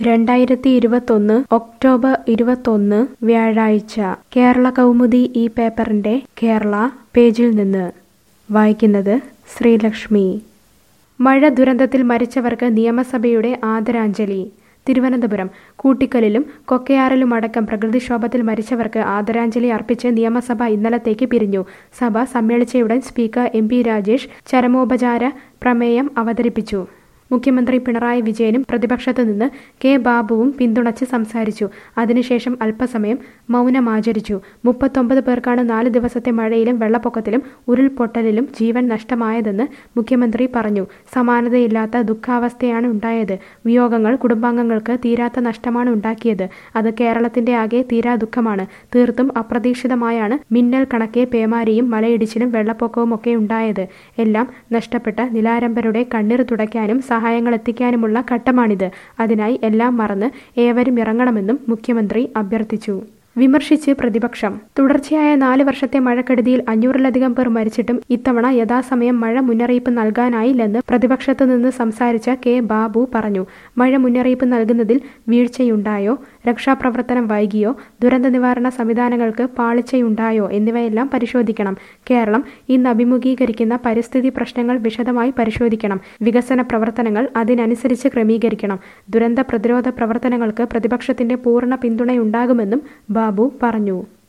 രണ്ടായിരത്തി ഇരുപത്തൊന്ന് ഒക്ടോബർ ഇരുപത്തൊന്ന് വ്യാഴാഴ്ച കേരള കൗമുദി ഈ പേപ്പറിന്റെ കേരള പേജിൽ നിന്ന് വായിക്കുന്നത് ശ്രീലക്ഷ്മി മഴ ദുരന്തത്തിൽ മരിച്ചവർക്ക് നിയമസഭയുടെ ആദരാഞ്ജലി തിരുവനന്തപുരം കൂട്ടിക്കലിലും കൊക്കയാറിലുമടക്കം പ്രകൃതിക്ഷോഭത്തിൽ മരിച്ചവർക്ക് ആദരാഞ്ജലി അർപ്പിച്ച് നിയമസഭ ഇന്നലത്തേക്ക് പിരിഞ്ഞു സഭ സമ്മേളിച്ചയുടൻ സ്പീക്കർ എം പി രാജേഷ് ചരമോപചാര പ്രമേയം അവതരിപ്പിച്ചു മുഖ്യമന്ത്രി പിണറായി വിജയനും പ്രതിപക്ഷത്തു നിന്ന് കെ ബാബുവും പിന്തുണച്ച് സംസാരിച്ചു അതിനുശേഷം അല്പസമയം മൗനമാചരിച്ചു മുപ്പത്തൊമ്പത് പേർക്കാണ് നാല് ദിവസത്തെ മഴയിലും വെള്ളപ്പൊക്കത്തിലും ഉരുൾപൊട്ടലിലും ജീവൻ നഷ്ടമായതെന്ന് മുഖ്യമന്ത്രി പറഞ്ഞു സമാനതയില്ലാത്ത ദുഃഖാവസ്ഥയാണ് ഉണ്ടായത് വിയോഗങ്ങൾ കുടുംബാംഗങ്ങൾക്ക് തീരാത്ത നഷ്ടമാണ് ഉണ്ടാക്കിയത് അത് കേരളത്തിന്റെ ആകെ തീരാ ദുഃഖമാണ് തീർത്തും അപ്രതീക്ഷിതമായാണ് മിന്നൽ കണക്കെ പേമാരിയും മലയിടിച്ചിലും വെള്ളപ്പൊക്കവും ഒക്കെ ഉണ്ടായത് എല്ലാം നഷ്ടപ്പെട്ട നിലാരംഭരുടെ കണ്ണീർ തുടയ്ക്കാനും സഹായങ്ങൾ എത്തിക്കാനുമുള്ള ഘട്ടമാണിത് അതിനായി എല്ലാം മറന്ന് ഏവരും ഇറങ്ങണമെന്നും മുഖ്യമന്ത്രി അഭ്യർത്ഥിച്ചു വിമർശിച്ച് പ്രതിപക്ഷം തുടർച്ചയായ നാല് വർഷത്തെ മഴക്കെടുതിയിൽ അഞ്ഞൂറിലധികം പേർ മരിച്ചിട്ടും ഇത്തവണ യഥാസമയം മഴ മുന്നറിയിപ്പ് നൽകാനായില്ലെന്ന് പ്രതിപക്ഷത്തു നിന്ന് സംസാരിച്ച കെ ബാബു പറഞ്ഞു മഴ മുന്നറിയിപ്പ് നൽകുന്നതിൽ വീഴ്ചയുണ്ടായോ രക്ഷാപ്രവർത്തനം വൈകിയോ ദുരന്ത നിവാരണ സംവിധാനങ്ങൾക്ക് പാളിച്ചയുണ്ടായോ എന്നിവയെല്ലാം പരിശോധിക്കണം കേരളം ഇന്ന് അഭിമുഖീകരിക്കുന്ന പരിസ്ഥിതി പ്രശ്നങ്ങൾ വിശദമായി പരിശോധിക്കണം വികസന പ്രവർത്തനങ്ങൾ അതിനനുസരിച്ച് ക്രമീകരിക്കണം ദുരന്ത പ്രതിരോധ പ്രവർത്തനങ്ങൾക്ക് പ്രതിപക്ഷത്തിന്റെ പൂർണ്ണ പിന്തുണയുണ്ടാകുമെന്നും ബാബു പറഞ്ഞു